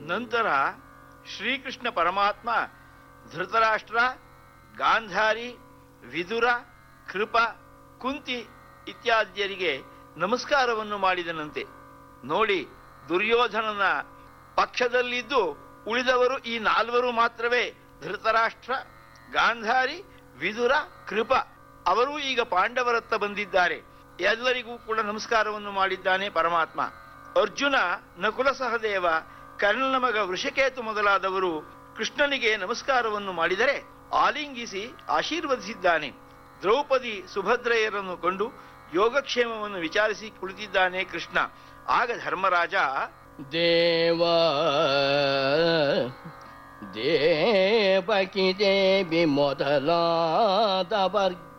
ನಂತರ ಶ್ರೀಕೃಷ್ಣ ಪರಮಾತ್ಮ ಧೃತರಾಷ್ಟ್ರ ಗಾಂಧಾರಿ ವಿದುರ ಕೃಪ ಕುಂತಿ ಇತ್ಯಾದಿಯರಿಗೆ ನಮಸ್ಕಾರವನ್ನು ಮಾಡಿದನಂತೆ ನೋಡಿ ದುರ್ಯೋಧನನ ಪಕ್ಷದಲ್ಲಿದ್ದು ಉಳಿದವರು ಈ ನಾಲ್ವರು ಮಾತ್ರವೇ ಧೃತರಾಷ್ಟ್ರ ಗಾಂಧಾರಿ ವಿದುರ ಕೃಪ ಅವರು ಈಗ ಪಾಂಡವರತ್ತ ಬಂದಿದ್ದಾರೆ ಎಲ್ಲರಿಗೂ ಕೂಡ ನಮಸ್ಕಾರವನ್ನು ಮಾಡಿದ್ದಾನೆ ಪರಮಾತ್ಮ ಅರ್ಜುನ ನಕುಲ ಸಹದೇವ ಕರ್ಣನ ಮಗ ವೃಷಕೇತು ಮೊದಲಾದವರು ಕೃಷ್ಣನಿಗೆ ನಮಸ್ಕಾರವನ್ನು ಮಾಡಿದರೆ ಆಲಿಂಗಿಸಿ ಆಶೀರ್ವದಿಸಿದ್ದಾನೆ ದ್ರೌಪದಿ ಸುಭದ್ರೆಯರನ್ನು ಕಂಡು ಯೋಗಕ್ಷೇಮವನ್ನು ವಿಚಾರಿಸಿ ಕುಳಿತಿದ್ದಾನೆ ಕೃಷ್ಣ ಆಗ ಧರ್ಮರಾಜ ದೇವ ದೇವಕಿ ದೇವಿ ಮೊದಲಾದ ವರ್ಗ